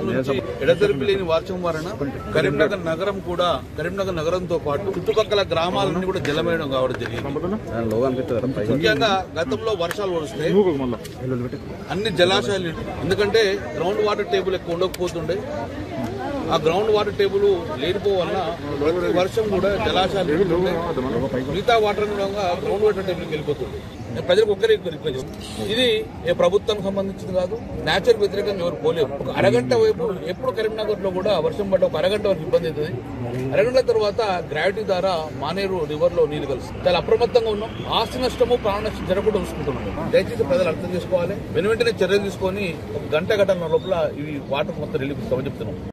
తారీఖు నుంచి ఎడతెరిపి లేని వర్షం వలన కరీంనగర్ నగరం కూడా కరీంనగర్ నగరంతో పాటు చుట్టుపక్కల గ్రామాలన్నీ కూడా జలమయడం కావడం జరిగింది ముఖ్యంగా గతంలో వర్షాలు వస్తే అన్ని జలాశయాలు నిండు- ఎందుకంటే గ్రౌండ్ వాటర్ టేబుల్ ఎక్కువ ఉండకపోతుండే ఆ గ్రౌండ్ వాటర్ టేబుల్ లేనిపో వలన ప్రతి వర్షం కూడా జలాశయాలు నిండుతుండే. మిగతా వాటర్ కూడా గ్రౌండ్ వాటర్ టేబుల్కి వెళ్ళిపోతుంది నేను ప్రజలకు ఒక్కరే రిక్వెస్ట్ చేస్తాను. ఇది ఏ ప్రభుత్వానికి సంబంధించింది కాదు నేచర్ వ్యతిరేకంగా ఎవరు పోలేరు ఒక అరగంట వైపు ఎప్పుడు కరీంనగర్ లో కూడా వర్షం పడ్డ ఒక అరగంట వరకు ఇబ్బంది అవుతుంది అరగంట తర్వాత గ్రావిటీ ద్వారా మానేరు రివర్ లో నీళ్లు కలుస్తుంది చాలా అప్రమత్తంగా ఉన్నాం ఆస్తి నష్టము ప్రాణ నష్టం జరగకుండా చూసుకుంటున్నాం దయచేసి ప్రజలు అర్థం చేసుకోవాలి వెను వెంటనే చర్యలు తీసుకొని ఒక గంట గంటల లోపల ఇవి వాటర్ మొత్తం రిలీఫ్ ఇస్తామని చెప్తున్నాం